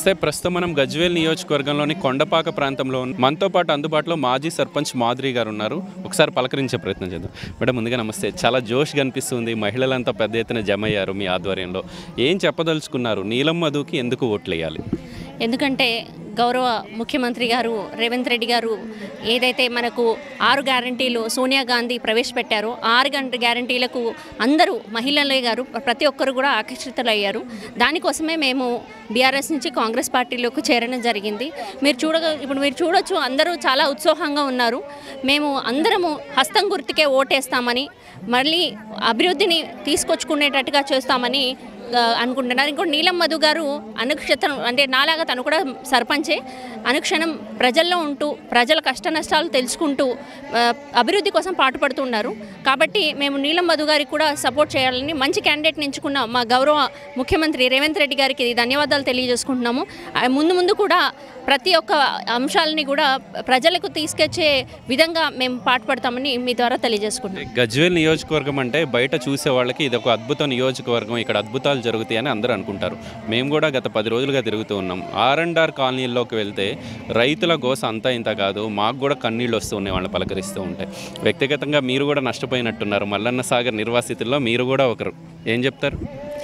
నమస్తే ప్రస్తుతం మనం గజ్వేల్ నియోజకవర్గంలోని కొండపాక ప్రాంతంలో ఉన్న- మనతో పాటు అందుబాటులో మాజీ సర్పంచ్ మాధురి గారు ఉన్నారు ఒకసారి పలకరించే ప్రయత్నం చేద్దాం మేడం ముందుగా నమస్తే చాలా జోష్ కనిపిస్తుంది మహిళలంతా పెద్ద ఎత్తున జమ అయ్యారు మీ ఆధ్వర్యంలో ఏం చెప్పదలుచుకున్నారు నీలం మధుకి ఎందుకు ఓట్లు వేయాలి ఎందుకంటే గౌరవ ముఖ్యమంత్రి గారు రేవంత్ రెడ్డి గారు ఏదైతే మనకు ఆరు గ్యారంటీలు సోనియా గాంధీ ప్రవేశపెట్టారో ఆ ఆరు గంట గ్యారంటీలకు అందరూ మహిళలే గారు ప్రతి ఒక్కరు కూడా ఆకర్షితులయ్యారు దానికోసమే మేము బీఆర్ఎస్ నుంచి కాంగ్రెస్ పార్టీలోకి చేరడం జరిగింది మీరు చూడ ఇప్పుడు మీరు చూడొచ్చు అందరూ చాలా ఉత్సాహంగా ఉన్నారు మేము అందరము హస్తం గుర్తుకే ఓటేస్తామని మళ్ళీ అభివృద్ధిని తీసుకొచ్చుకునేటట్టుగా చేస్తామని ఆ, అనుకుంటున్నారు ఇంకోటి నీలం మధు గారు అనుక్షతం అంటే నాలాగా తను కూడా సర్పంచే అనుక్షణం ప్రజల్లో ఉంటూ ప్రజల కష్ట నష్టాలు తెలుసుకుంటూ ఆ, అభివృద్ధి కోసం పాటుపడుతున్నారు కాబట్టి మేము నీలం మధు గారికి కూడా సపోర్ట్ చేయాలని మంచి క్యాండిడేట్ని ఎంచుకున్న మా గౌరవ ముఖ్యమంత్రి రేవంత్ రెడ్డి గారికి ధన్యవాదాలు తెలియజేసుకుంటున్నాము ఆ, ముందు ముందు కూడా ప్రతి ఒక్క అంశాలని కూడా ప్రజలకు తీసుకొచ్చే విధంగా మేము పాటుపడతామని మీ ద్వారా తెలియజేసుకుంటున్నాం గజ్వేల్ నియోజకవర్గం అంటే బయట చూసే వాళ్ళకి ఇది ఒక అద్భుత నియోజకవర్గం ఇక్కడ అద్భుతాలు జరుగుతాయని అందరూ అనుకుంటారు మేము కూడా గత పది రోజులుగా తిరుగుతూ ఉన్నాం ఆర్ అండ్ ఆర్ కాలనీల్లోకి వెళ్తే రైతుల గోస అంతా ఇంత కాదు మాకు కూడా కన్నీళ్ళు వస్తూ ఉన్నాయి వాళ్ళని పలకరిస్తూ ఉంటాయి వ్యక్తిగతంగా మీరు కూడా నష్టపోయినట్టున్నారు మల్లన్న సాగర్ నిర్వాసితుల్లో మీరు కూడా ఒకరు ఏం చెప్తారు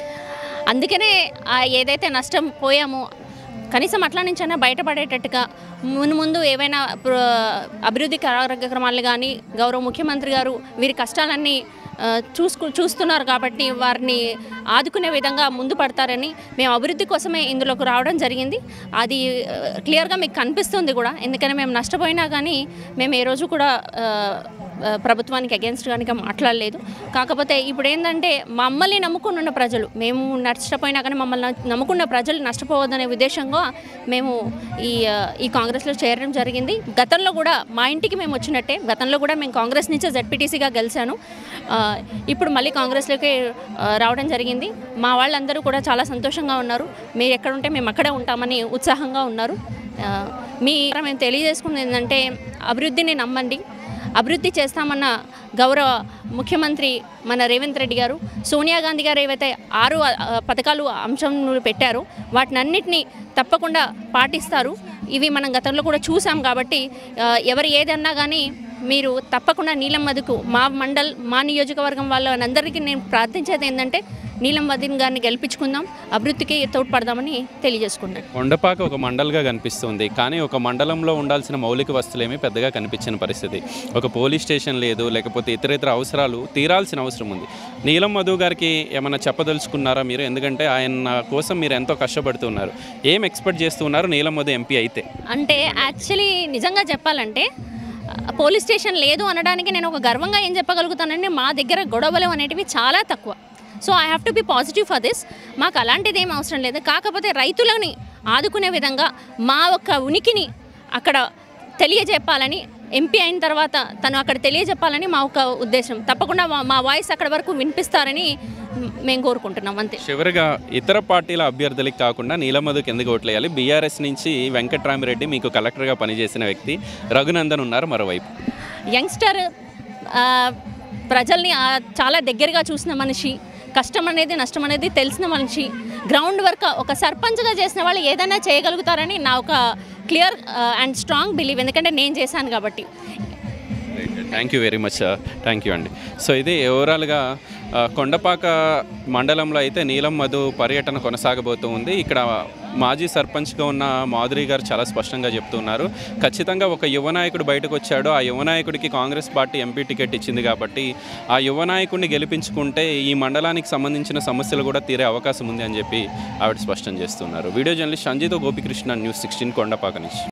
అందుకనే ఆ ఏదైతే నష్టం పోయామో కనీసం అట్లా నుంచైనా బయటపడేటట్టుగా ముందు ముందు ఏవైనా ప్ర- అభివృద్ధి కార్యక్రమాలు కానీ గౌరవ ముఖ్యమంత్రి గారు వీరి కష్టాలన్నీ ఆ, చూసుకు చూస్తున్నారు కాబట్టి వారిని ఆదుకునే విధంగా ముందు పడతారని మేము అభివృద్ధి కోసమే ఇందులోకి రావడం జరిగింది అది ఆ, క్లియర్గా మీకు కనిపిస్తుంది కూడా ఎందుకని మేము నష్టపోయినా కానీ మేము ఏ రోజు కూడా ఆ, ఆ, ప్రభుత్వానికి అగేన్స్ట్ కనుక మాట్లాడలేదు కాకపోతే ఇప్పుడు ఏంటంటే మమ్మల్ని నమ్ముకుని ఉన్న ప్రజలు మేము నష్టపోయినా కానీ మమ్మల్ని న- నమ్ముకున్న ప్రజలు నష్టపోవద్దనే ఉద్దేశంగా మేము ఈ ఆ, ఈ కాంగ్రెస్లో చేరడం జరిగింది గతంలో కూడా మా ఇంటికి మేము వచ్చినట్టే గతంలో కూడా మేము కాంగ్రెస్ నుంచే జడ్పీటీసీగా గెలిచాను ఆ, ఇప్పుడు మళ్ళీ కాంగ్రెస్లోకి ఆ, రావడం జరిగింది మా వాళ్ళందరూ కూడా చాలా సంతోషంగా ఉన్నారు మీరు ఎక్కడ ఉంటే మేము అక్కడే ఉంటామని ఉత్సాహంగా ఉన్నారు ఆ, మీ మేము తెలియజేసుకున్నది ఏంటంటే అభివృద్ధిని నమ్మండి అభివృద్ధి చేస్తామన్న గౌరవ ముఖ్యమంత్రి మన రేవంత్ రెడ్డి గారు సోనియా గాంధీ గారు ఏవైతే ఆరు ఆ, పథకాలు అంశం పెట్టారో వాటినన్నిటినీ తప్పకుండా పాటిస్తారు ఇవి మనం గతంలో కూడా చూసాం కాబట్టి ఆ, ఎవరు ఏదన్నా కానీ మీరు తప్పకుండా నీలం మధుకు మా మండల్ మా నియోజకవర్గం వాళ్ళందరికీ నేను ప్రార్థించేది ఏంటంటే నీలం మదిన్ గారిని గెలిపించుకుందాం అభివృద్ధికి తోడ్పడదామని తెలియజేసుకున్నాను కొండపాక ఒక మండల్గా కనిపిస్తుంది కానీ ఒక మండలంలో ఉండాల్సిన మౌలిక వస్తువులేమీ పెద్దగా కనిపించిన పరిస్థితి ఒక పోలీస్ స్టేషన్ లేదు లేకపోతే ఇతర ఇతర అవసరాలు తీరాల్సిన అవసరం ఉంది నీలం మధు గారికి ఏమైనా చెప్పదలుచుకున్నారా మీరు ఎందుకంటే ఆయన కోసం మీరు ఎంతో కష్టపడుతున్నారు ఏం ఎక్స్పెక్ట్ చేస్తున్నారు నీలం మధు ఎంపీ అయితే అంటే యాక్చువల్లీ నిజంగా చెప్పాలంటే ఆ, పోలీస్ స్టేషన్ లేదు అనడానికి నేను ఒక గర్వంగా ఏం చెప్పగలుగుతానంటే మా దగ్గర గొడవలు అనేటివి చాలా తక్కువ so I have to be positive for this మాకు అలాంటిది ఏం అవసరం లేదు కాకపోతే రైతులని ఆదుకునే విధంగా మా యొక్క ఉనికిని అక్కడ తెలియజెప్పాలని ఎంపీ అయిన తర్వాత తను అక్కడ తెలియజెప్పాలని మా ఒక ఉద్దేశం తప్పకుండా మా- మా వాయిస్ అక్కడ వరకు వినిపిస్తారని మ్, మేము కోరుకుంటున్నాం అంతే చివరిగా ఇతర పార్టీల అభ్యర్థులకి కాకుండా నీలమధుకి ఎందుకు ఓట్లేయాలి బీఆర్ఎస్ నుంచి వెంకట్రామిరెడ్డి మీకు కలెక్టర్గా పనిచేసిన వ్యక్తి రఘునందన్ ఉన్నారు మరోవైపు యంగ్స్టర్ ఆ, ప్రజల్ని ఆ, చాలా దగ్గరగా చూసిన మనిషి కష్టం అనేది నష్టం అనేది తెలిసిన మనిషి గ్రౌండ్ వర్క్ ఒక సర్పంచ్గా చేసిన వాళ్ళు ఏదైనా చేయగలుగుతారని నా ఒక క్లియర్ అండ్ స్ట్రాంగ్ బిలీవ్ ఎందుకంటే నేను చేశాను కాబట్టి thank you very much thank you అండి సో ఇది ఓవరాల్గా ఆ, కొండపాక మండలంలో అయితే నీలం మధు పర్యటన కొనసాగబోతూ ఉంది ఇక్కడ మాజీ సర్పంచ్గా ఉన్న మాధురి గారు చాలా స్పష్టంగా చెప్తున్నారు ఖచ్చితంగా ఒక యువ నాయకుడు బయటకు వచ్చాడు ఆ యువ నాయకుడికి కాంగ్రెస్ పార్టీ ఎంపీ టికెట్ ఇచ్చింది కాబట్టి ఆ యువ నాయకుడిని గెలిపించుకుంటే ఈ మండలానికి సంబంధించిన సమస్యలు కూడా తీరే అవకాశం ఉంది అని చెప్పి ఆవిడ స్పష్టం చేస్తున్నారు వీడియో జర్నలిస్ట్ సంజీతో గోపికృష్ణ న్యూస్ సిక్స్టీన్ కొండపాక నుంచి